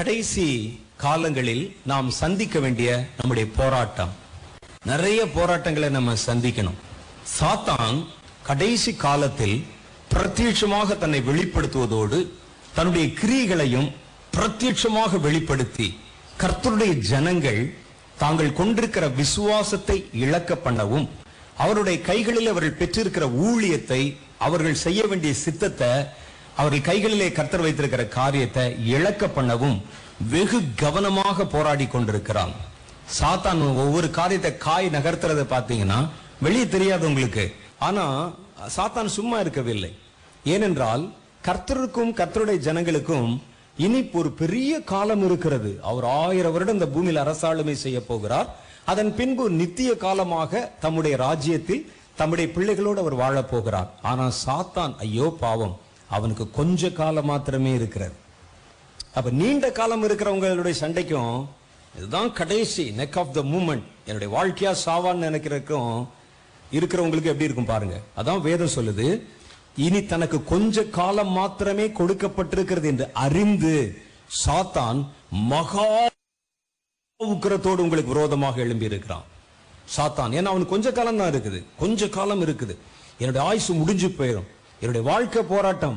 கடைசி காலங்களில் நாம் சந்திக்க வேண்டிய நம்முடைய போராட்டம் நிறைய போராட்டங்களை நம்ம சந்திக்கணும் சாத்தான் கடைசி காலத்தில் பிரத்யட்சமாக தன்னை வெளிப்படுத்துவதோடு தன்னுடைய கிரியைகளையும் பிரத்யட்சமாக வெளிப்படுத்தி கர்த்தருடைய ஜனங்கள் தாங்கள் கொண்டிருக்கிற விசுவாசத்தை இழக்க பண்ணவும் அவருடைய கைகளில் அவர்கள் பெற்றிருக்கிற ஊழியத்தை அவர்கள் செய்ய வேண்டிய சித்தத்தை அவர்கள் கைகளிலே கர்த்தர் வைத்திருக்கிற காரியத்தை இழக்க பண்ணவும் வெகு கவனமாக போராடி கொண்டிருக்கிறான் சாத்தான் ஒவ்வொரு காரியத்தை காய் நகர்த்துறதை பார்த்தீங்கன்னா வெளியே தெரியாது உங்களுக்கு ஆனா சாத்தான் சும்மா இருக்கவில்லை ஏனென்றால் கர்த்தருக்கும் கர்த்தருடைய ஜனங்களுக்கும் இனி ஒரு பெரிய காலம் இருக்கிறது அவர் ஆயிரம் வருடம் இந்த பூமியில் அரசாளுமை செய்ய போகிறார் அதன் பின்பு நித்திய காலமாக தம்முடைய ராஜ்யத்தில் தம்முடைய பிள்ளைகளோடு அவர் வாழப் போகிறார் ஆனா சாத்தான் ஐயோ பாவம் அவனுக்கு கொஞ்ச காலம் மாத்திரமே இருக்கிறது அப்ப நீண்ட காலம் இருக்கிறவங்களுடைய சண்டைக்கும் இதுதான் கடைசி நெக் ஆஃப் த மூமெண்ட் என்னுடைய வாழ்க்கையா சாவான்னு நினைக்கிறதுக்கும் இருக்கிறவங்களுக்கு எப்படி இருக்கும் பாருங்க அதான் வேதம் சொல்லுது இனி தனக்கு கொஞ்ச காலம் மாத்திரமே கொடுக்கப்பட்டிருக்கிறது என்று அறிந்து சாத்தான் மகா உக்கிரத்தோடு உங்களுக்கு விரோதமாக எழும்பி இருக்கிறான் சாத்தான் ஏன்னா அவனுக்கு கொஞ்ச காலம் தான் இருக்குது கொஞ்ச காலம் இருக்குது என்னுடைய ஆயுசு முடிஞ்சு போயிடும் என்னுடைய வாழ்க்கை போராட்டம்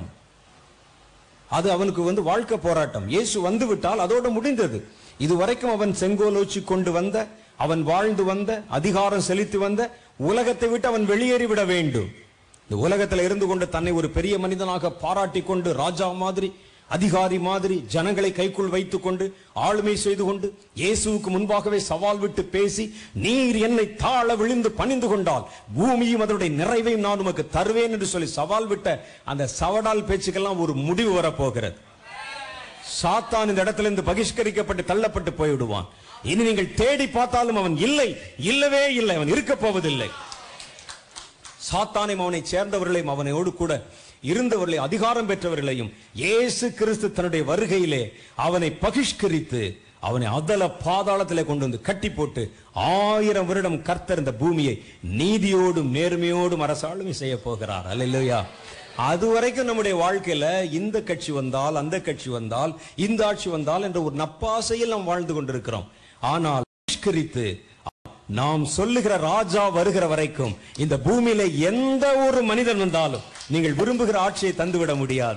அது அவனுக்கு வந்து வாழ்க்கை போராட்டம் இயேசு வந்து விட்டால் அதோட முடிந்தது இதுவரைக்கும் அவன் செங்கோலோச்சி கொண்டு வந்த அவன் வாழ்ந்து வந்த அதிகாரம் செலுத்தி வந்த உலகத்தை விட்டு அவன் வெளியேறி விட வேண்டும் இந்த உலகத்துல இருந்து கொண்டு தன்னை ஒரு பெரிய மனிதனாக பாராட்டி கொண்டு ராஜா மாதிரி அதிகாரி மாதிரி ஜனங்களை கைக்குள் வைத்துக் கொண்டு ஆளுமை செய்து கொண்டு இயேசுவுக்கு முன்பாகவே சவால் விட்டு பேசி நீர் என்னை தாழ விழுந்து பணிந்து கொண்டால் பூமியும் அதனுடைய நிறைவையும் நான் உமக்கு தருவேன் என்று சொல்லி சவால் விட்ட அந்த சவடால் பேச்சுக்கெல்லாம் ஒரு முடிவு வரப்போகிறது சாத்தான் இந்த இடத்துல இருந்து பகிஷ்கரிக்கப்பட்டு தள்ளப்பட்டு போய்விடுவான் இனி நீங்கள் தேடி பார்த்தாலும் அவன் இல்லை இல்லவே இல்லை அவன் இருக்க போவதில்லை சாத்தானையும் அவனை சேர்ந்தவர்களையும் அவனோடு கூட இருந்தவர்களை அதிகாரம் பெற்றவர்களையும் இயேசு கிறிஸ்து தன்னுடைய வருகையிலே அவனை பகிஷ்கரித்து அவனை அதல பாதாளத்திலே கொண்டு வந்து கட்டி போட்டு ஆயிரம் வருடம் கர்த்தர் இந்த பூமியை நீதியோடும் நேர்மையோடும் அரசாளுமை செய்ய போகிறார் அல்லையா அது வரைக்கும் நம்முடைய வாழ்க்கையில இந்த கட்சி வந்தால் அந்த கட்சி வந்தால் இந்த ஆட்சி வந்தால் என்ற ஒரு நப்பாசையில் நாம் வாழ்ந்து கொண்டிருக்கிறோம் ஆனால் பகிஷ்கரித்து நாம் சொல்லுகிற ராஜா வருகிற வரைக்கும் இந்த பூமியில எந்த ஒரு மனிதன் வந்தாலும் நீங்கள் விரும்புகிற ஆட்சியை தந்துவிட முடியாது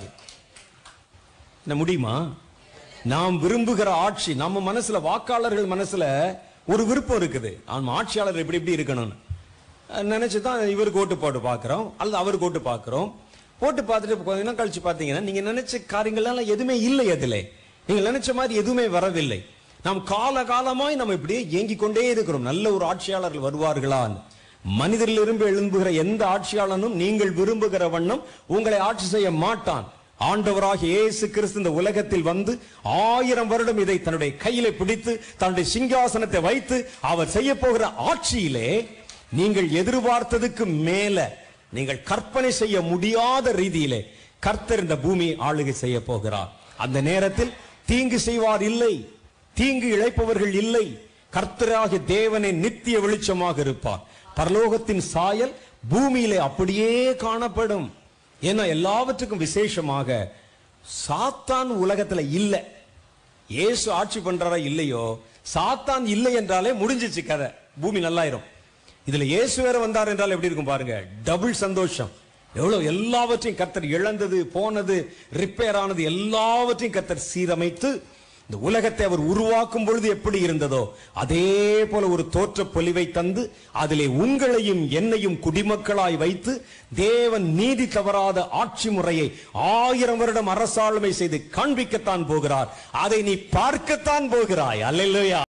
என்ன முடியுமா நாம் விரும்புகிற ஆட்சி நம்ம மனசுல வாக்காளர்கள் மனசுல ஒரு விருப்பம் இருக்குது ஆமா ஆட்சியாளர் எப்படி எப்படி இருக்கணும்னு அஹ் நினைச்சுதான் இவருக்கு ஓட்டு போட்டு பார்க்கிறோம் அல்லது அவருக்கு ஓட்டு பார்க்கிறோம் போட்டு பார்த்துட்டு கொஞ்ச நேரம் கழிச்சு பார்த்தீங்கன்னா நீங்க நினைச்ச காரியங்கள்லாம் எதுவுமே இல்லை அதுல நீங்க நினைச்ச மாதிரி எதுவுமே வரவில்லை நாம் கால காலமாய் நம்ம இப்படியே ஏங்கிக் கொண்டே இருக்கிறோம் நல்ல ஒரு ஆட்சியாளர்கள் வருவார்களான்னு மனிதரில் இருந்து எழும்புகிற எந்த ஆட்சியாளனும் நீங்கள் விரும்புகிற வண்ணம் உங்களை ஆட்சி செய்ய மாட்டான் ஆண்டவராகிய இயேசு கிறிஸ்து இந்த உலகத்தில் வந்து ஆயிரம் வருடம் இதை தன்னுடைய கையிலே பிடித்து தன்னுடைய சிங்காசனத்தை வைத்து அவர் செய்ய போகிற ஆட்சியிலே நீங்கள் எதிர்பார்த்ததுக்கு மேல நீங்கள் கற்பனை செய்ய முடியாத ரீதியிலே கர்த்தர் இந்த பூமியை ஆளுகை செய்ய போகிறார் அந்த நேரத்தில் தீங்கு செய்வார் இல்லை தீங்கு இழைப்பவர்கள் இல்லை கர்த்தராகிய தேவனே நித்திய வெளிச்சமாக இருப்பார் பரலோகத்தின் சாயல் பூமியிலே அப்படியே காணப்படும் ஏன்னா எல்லாவற்றுக்கும் விசேஷமாக சாத்தான் உலகத்துல இல்ல இயேசு ஆட்சி பண்றாரா இல்லையோ சாத்தான் இல்லை என்றாலே முடிஞ்சிச்சு கதை பூமி நல்லாயிரும் இதுல இயேசு வேற வந்தார் என்றால் எப்படி இருக்கும் பாருங்க டபுள் சந்தோஷம் எவ்வளவு எல்லாவற்றையும் கர்த்தர் இழந்தது போனது ரிப்பேர் ஆனது எல்லாவற்றையும் கர்த்தர் சீரமைத்து இந்த உலகத்தை அவர் உருவாக்கும் பொழுது எப்படி இருந்ததோ அதே போல ஒரு தோற்ற பொலிவை தந்து அதிலே உங்களையும் என்னையும் குடிமக்களாய் வைத்து தேவன் நீதி தவறாத ஆட்சி முறையை ஆயிரம் வருடம் அரசாளுமை செய்து காண்பிக்கத்தான் போகிறார் அதை நீ பார்க்கத்தான் போகிறாய் அல்லையா